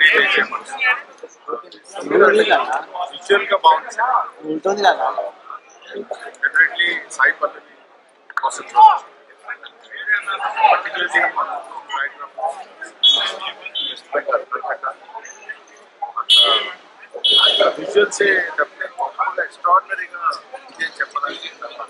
Release visual గా బాగుంది ఉంటుంది కదా డెఫినెట్లీ సాయి పల్లవి కోసం పర్టికులర్లీ వెస్ట్ బెంగాల్ కలకత్తా విజువల్స్ తప్పితే ఎక్స్ట్రాడినరీగా ఇది అని చెప్పడానికి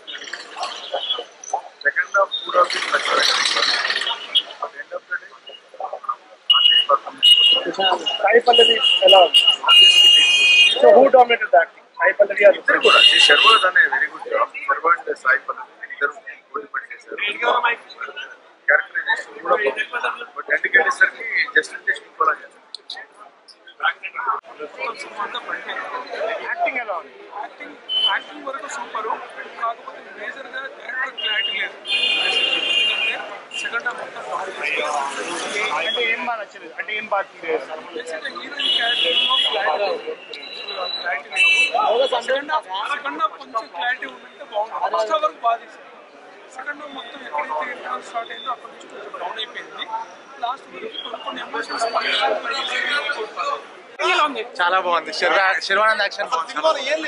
second half poor of it end of the day artist performance Sai Pallavi ఎలా ఉంది so who dominated acting Sai Pallavi or ఇద్దరు కూడా శ్రీ శర్వాద్ అనే very good job Sharwa and Sai Pallavi ఇద్దరు పోటీ పడి చేశారు క్యారెక్టరైజేషన్ కూడా బాగుంది బట్ ఎండ్కి వెళ్ళేసరికి జస్టిఫికేషన్ కూడా చేశారు యాక్టింగ్ ఎలా ఉంది యాక్టింగ్ యాక్టింగ్ వరకు సూపర్ కాకపోతే మేజర్ గా క్యారెక్టర్ క్లారిటీ లేదు ఎందుకంటే సెకండ్ హాఫ్ మొత్తం అంటే ఏం బాగా నచ్చలేదు అంటే ఏం బాగా తీరేది బేసిక్గా హీరోయిన్ క్యారెక్టర్ క్లారిటీ లేదు సెకండ్ హాఫ్ సెకండ్ హాఫ్ కొంచెం క్లారిటీ ఉందంటే బాగుంది ఫస్ట్ హాఫ్ వరకు బాగా తీసారు సెకండ్ హాఫ్ మొత్తం ఎక్కడైతే ఇంటర్వల్ స్టార్ట్ అయిందో అక్కడ నుంచి కొంచెం డౌన్ అయిపోయింది లాస్ట్ వరకు కొన్ని కొన్ని ఎమోషన్స్ చాలా బాగుంది శర్వా- శర్వానంద్ యాక్షన్ బాగుంది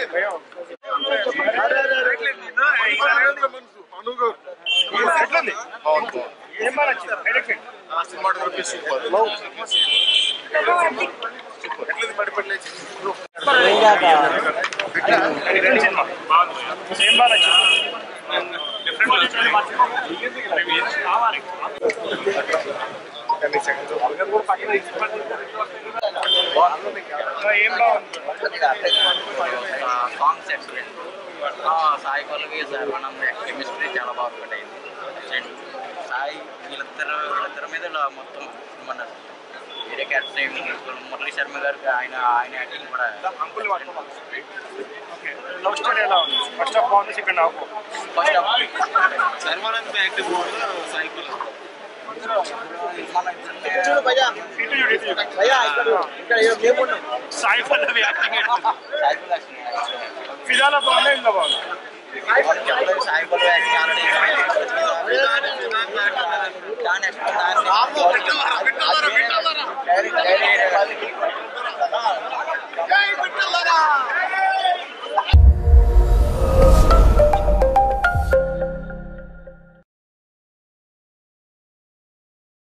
ఏం బాగా నచ్చింది హైలైట్ చేయండి. సినిమాటోగ్రఫీ సూపర్ అది రెండు సినిమా ఏం బాగా నచ్చింది ఏం బాగుంది songs excellent Sai Pallavi Sharwanand chemistry చాలా బాగా వర్కౌట్ అయింది అండ్ సాయి వీళ్ళిద్దరు వీళ్ళిద్దరి మీద ఇలా మొత్తం మన వేరే క్యారెక్టర్ మురళీ శర్మ గారికి ఆయన ఆయన యాక్టింగ్ కూడా ఓకే లవ్ స్టోరీ ఎలా ఉంది ఫస్ట్ హాఫ్ బాగుంది second half first half Sharwanand acting బాగుంది సాయి పల్లవి మన చూడు భయ్యా ఇటు చూడు ఇటు చూడు భయ్యా ఇక్కడ ఇక్కడ మేము ఉన్నాం సాయి పల్లవి యాక్టింగ్ ఎట్లుంది సాయి పల్లవి యాక్టింగ్ ఫిదాలో బాగుందా ఇందులో బాగుంది చెప్పలేదు సాయి పల్లవి యాక్టింగ్ ఆల్రెడీ కానీ